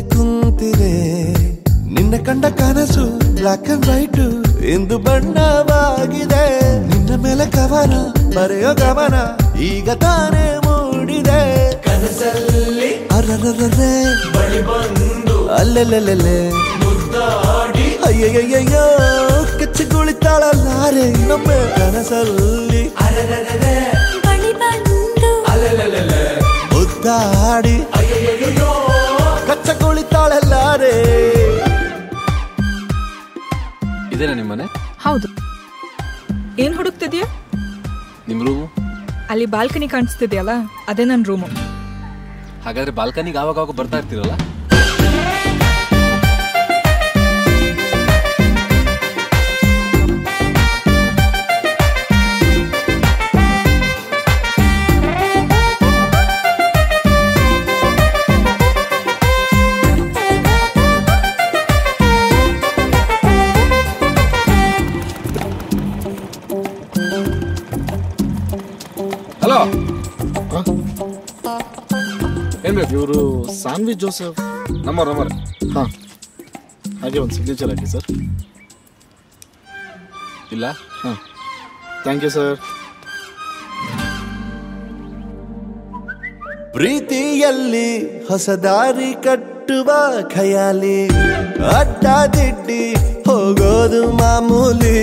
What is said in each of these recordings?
ಕುಂತಿದೆ ನಿನ್ನ ಕಂಡ ಕನಸು ಬ್ಲಾಕ್ ಅಂಡ್ ವೈಟ್ ಎಂದು ಬಣ್ಣವಾಗಿದೆ ನಿನ್ನ ಮೇಲೆ ಕವನ ಬರೆಯೋ ಗಮನ ಈಗ ತಾನೇ ಮೂಡಿದೆ ಕನಸಲ್ಲಿ ಅರರರರೆ ಬಳಿ ಬಂದು ಅಲ್ಲೆಲ್ಲೆಲ್ಲೆಲ್ಲೆ ಮುದ್ದಾಡಿ ಅಯ್ಯಯ್ಯಯ್ಯೋ ಕಚ್ಚಿಗುಳಿತಾಳಲ್ಲಾರೆ ಇನ್ನೊಮ್ಮೆ ಕನಸಲ್ಲಿ ಅರರರರೆ ಬಳಿ ಬಂದು ಅಲಲಲಲೆ ಮುದ್ದಾಡಿ ಅಯ್ಯಯ್ಯಯ್ಯೋ ಕಚ್ಚಗುಳಿತಾಳಲ್ಲಾರೆ ಇದೇನಾ ನಿಮ್ಮನೆ ಹೌದು ಏನ್ ಹುಡುಕ್ತಿದ್ಯಾ ನಿಮ್ಮ ರೂಮು ಅಲ್ಲಿ ಬಾಲ್ಕನಿ ಕಾಣಿಸ್ತಿದ್ಯಲ್ಲ ಅದೇ ನನ್ನ ರೂಮು ಹಾಗಾದ್ರೆ ಬಾಲ್ಕನಿಗೆ ಆವಾಗ ಆವಾಗ ಬರ್ತಾ ಇರ್ತೀರಲ್ಲ ಹಲೋ ಏನ್ ಬೇಕು ಇವರು ಸಾನ್ವಿ ಜೋಸೆಫ್ ನಂಬರ್ ನಂಬರ್ ಹಾಂ ಹಾಗೆ ಒಂದು ಸಿಗ್ನೇಚರ್ ಹಾಕಿ ಸರ್ ಇಲ್ಲ ಹಾಂ ಥ್ಯಾಂಕ್ ಯು ಸರ್ ಪ್ರೀತಿಯಲ್ಲಿ ಹೊಸ ದಾರಿ ಕಟ್ಟುವ ಖಯಾಲಿ ಅಡ್ಡ ದಿಡ್ಡಿ ಹೋಗೋದು ಮಾಮೂಲಿ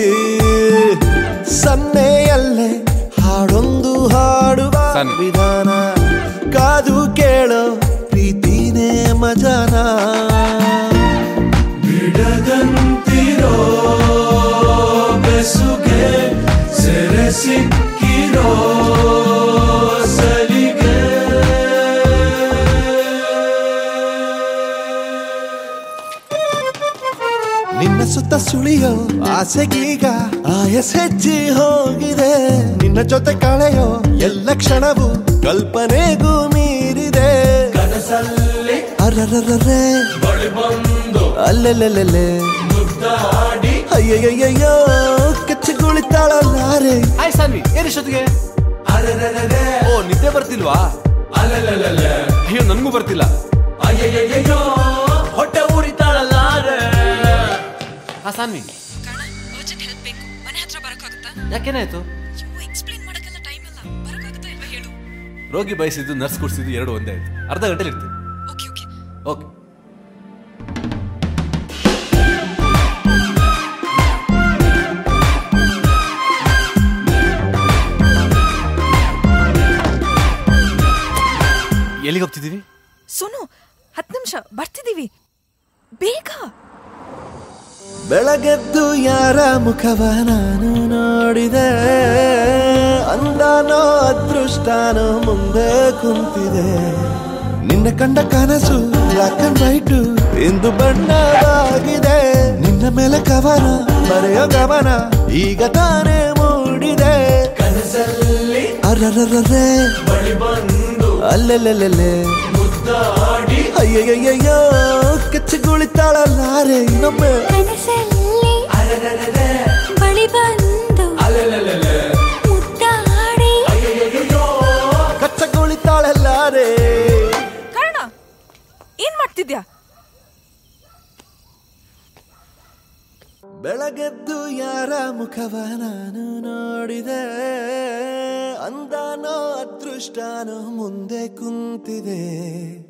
ಸನ್ನೆಯಲ್ಲೇ ಹಾಡೊಂದು ಹಾಡುವ ಸನ್ನೆ. ವಿಧಾನ ಕಾದು ಕೇಳೋ ಪ್ರೀತಿನೇ ಮಜಾನ ಬಿಡದಂತಿರೋ ಬೆಸುಗೆ ಸೆರೆ ಸಿಕ್ಕಿರೋ ಸಲಿಗೆ ನಿನ್ನ ಸುತ್ತ ಸುಳಿಯೋ ಆಸೆಗೀಗ ಆಯಸ್ ಹೆಚ್ಚಿ ಹೋಗಿದೆ ನಿನ್ನ ಜೊತೆ ಕಳೆಯೋ ಎಲ್ಲ ಕ್ಷಣವು ಕಲ್ಪನೆಗೂ ಮೀರಿದೆ ಕನಸಲ್ಲಿ ಅರರರರೆ ಬಳಿ ಬಂದು ಅಲ್ಲೆಲ್ಲೆಲ್ಲೆಲ್ಲೆ ಮುದ್ದಾಡಿ ಅಯ್ಯಯ್ಯಯ್ಯೋ ಕಚ್ಚಗುಳಿತಾಳಲ್ಲಾರೆ ಹಾಯ್ ಸಾನ್ವಿ ಏನ್ ಇಷ್ಟೊತ್ತಿಗೆ ಅರರರರೆ ಓ ನಿದ್ದೆ ಬರ್ತಿಲ್ವಾ ಅಲಲಲಲೆ ಅಯ್ಯೋ ನನ್ಗೂ ಬರ್ತಿಲ್ಲ ಅಯ್ಯಯ್ಯಯ್ಯೋ ಹೊಟ್ಟೆ ಉರಿತಾಳಲ್ಲಾರೆ ಹಾ ಸಾನ್ವಿ ಅರ್ಜೆಂಟ್ ಹೆಲ್ಪ್ ಬೇಕು ಮನೆ ಹತ್ರ ಬರೋಕ್ಕಾಗುತ್ತಾ ಯಾಕೇನಾಯ್ತು ಎಕ್ಸ್ಪ್ಲೇನ್ ಮಾಡಕ್ಕೆಲ್ಲ ಟೈಮ್ ಇಲ್ಲ ಬರೋಕ್ಕಾಗುತ್ತಾ ಇಲ್ವಾ ಹೇಳು ರೋಗಿ ಬಯಸಿದ್ದು ನರ್ಸ್ ಕುಡಿಸಿದ್ದು ಎರಡು ಒಂದೇ ಆಯ್ತು ಅರ್ಧ ಗಂಟೆಲಿ ಇರ್ತೀನಿ ಓಕೆ ಓಕೆ ಓಕೆ ಎಲ್ಲಿಗೆ ಹೋಗ್ತಿದ್ದೀವಿ ಸೋನು ಹತ್ತು ನಿಮಿಷ ಬರ್ತಿದ್ದೀವಿ ಬೇಗ ಬೆಳಗೆದ್ದು ಯಾರ ಮುಖವ ನಾನು ನೋಡಿದೆ ಅಂದಾನೋ ಅದೃಷ್ಟಾನೋ ಮುಂದೆ ಕುಂತಿದೆ ನಿನ್ನ ಕಂಡ ಕನಸು ಬ್ಲಾಕ್ ಅಂಡ್ ವೈಟ್ ಎಂದು ಬಣ್ಣವಾಗಿದೆ ನಿನ್ನ ಮೇಲೆ ಕವನ ಬರೆಯೋ ಗಮನ ಈಗ ತಾನೇ ಮೂಡಿದೆ ಕನಸಲ್ಲಿ ಅರರರರೆ ಬಳಿ ಬಂದು ಅಲ್ಲೆಲ್ಲೆಲ್ಲೆಲ್ಲೆ ಮುದ್ದಾಡಿ ಅಯ್ಯಯ್ಯಯ್ಯೋ ಕಚ್ಚಗುಳಿತಾಳಲ್ಲಾರೆ ಇನ್ನೊಮ್ಮೆ ಕನಸಲ್ಲಿ ಅರರರರೆ ಬಳಿ ಬಂದು ಅಲಲಲಲೆ ಮುದ್ದಾಡಿ ಅಯ್ಯಯ್ಯಯ್ಯೋ ಕಚ್ಚಗುಳಿತಾಳಲ್ಲಾರೆ ಕಾರಣ ಏನ್ ಮಾಡ್ತಿದ್ಯಾ ಬೆಳಗೆದ್ದು ಯಾರ ಮುಖವ ನಾನು ನೋಡಿದೆ ಅಂದಾನೋ ಅದೃಷ್ಟಾನೋ ಮುಂದೆ ಕುಂತಿದೆ